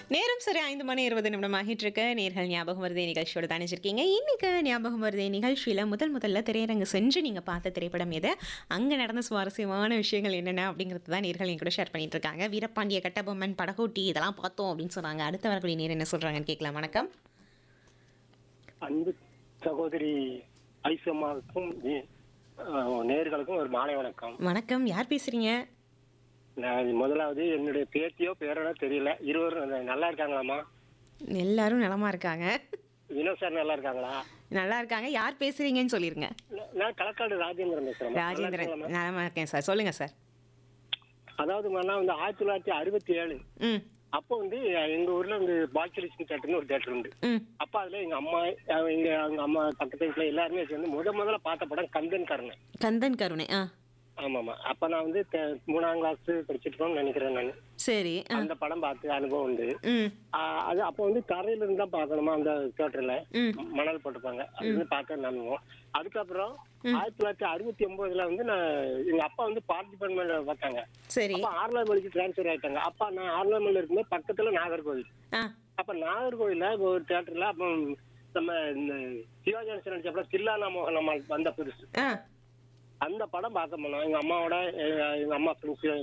நேரம் சரி ஐந்து மணி இருபது நிமிடம் ஆகிட்டு இருக்க நேர்கள் ஞாபகம் வருதே நிகழ்ச்சியோட தானிச்சிருக்கீங்க இன்னைக்கு ஞாபகம் வருதே நிகழ்ச்சியில் முதல் முதல்ல திரையரங்கு சென்று நீங்கள் பார்த்த திரைப்படம் எது அங்கே நடந்த சுவாரஸ்யமான விஷயங்கள் என்னென்ன அப்படிங்கிறது தான் நேர்கள் என் கூட ஷேர் பண்ணிட்டு இருக்காங்க வீரபாண்டிய கட்டபொம்மன் படகோட்டி இதெல்லாம் பார்த்தோம் அப்படின்னு சொன்னாங்க அடுத்த வரக்கூடிய நேர் என்ன சொல்கிறாங்கன்னு கேட்கலாம் வணக்கம் அன்பு சகோதரி ஐசம்மாவுக்கும் நீ- அஹ் நேர்களுக்கும் ஒரு மாலை வணக்கம் வணக்கம் யார் பேசுகிறீங்க நான் முதலாவது என்னுடைய பேத்தியோ பேரனோ தெரியல இருவரும் நல்லா இருக்காங்களாம்மா எல்லாரும் நலமா இருக்காங்க வினோத் சார் நல்லா இருக்காங்களா நல்லா இருக்காங்க யார் பேசுறீங்கன்னு சொல்லிருங்க நான் நான் களக்காடு ராஜேந்திரன் பேசுறேன் ராஜேந்திரன் நலமா இருக்கேன் சார் சொல்லுங்க சார் அதாவது நான் வந்து ஆயிரத்தி தொள்ளாயிரத்தி அறுபத்தி ஏழு ம் அப்போ வந்து எங்க ஊர்ல வந்து பாக்கியலட்சுமி தேட்டர்னு ஒரு தேட்டர் உண்டு ம் அப்ப அதுல எங்க அம்மா அஹ் எங்க அவங்க அம்மா பக்கத்து வீட்டுல எல்லாருமே சேர்ந்து முத முதல்ல பார்த்த படம் கந்தன் கருணை கந்தன் கருணை ஆ ஆமாமா அப்ப நான் வந்து தெ- மூணாம் கிளாஸ் படிச்சிட்டு இருக்கோம்னு நினைக்கிறேன் நான் சரி ஆ அந்த படம் பார்த்து அனுபவம் உண்டு ம் ஆஹ் அது அப்போ வந்து கரையில இருந்து தான் பார்க்கணுமா அந்த தியேட்டர்ல ம் மணல் போட்டுப்பாங்க அது வந்து பார்க்க நம்புவோம் அதுக்கப்புறம் ஆயிரத்தி தொள்ளாயிரத்தி அறுபத்தி ஒன்பதுல வந்து நான் எங்க அப்பா வந்து பார்ட் டிபார்ட்மெண்ட்ல பார்த்தாங்க சரி அப்ப ஆர்லாமலிக்கு டிரான்ஸ்ஃபர் ஆயிட்டாங்க அப்பா நான் ஆர்லாமல்ல இருக்கும்போது பக்கத்துல நாகர்கோவில் ஆ அப்ப நாகர்கோவில்ல ஒரு தியேட்டர்ல அப்போ நம்ம இந்த சிவாஜி கணேசன் நடிச்சப்பட தில்லானா மோகன் நம்ம வந்த புதுசு ஆ அந்த படம் பார்க்க போனோம் எங்க அம்மாவோட எங்க எங்க அம்மா ஃப்ரெண்ட்ஸ்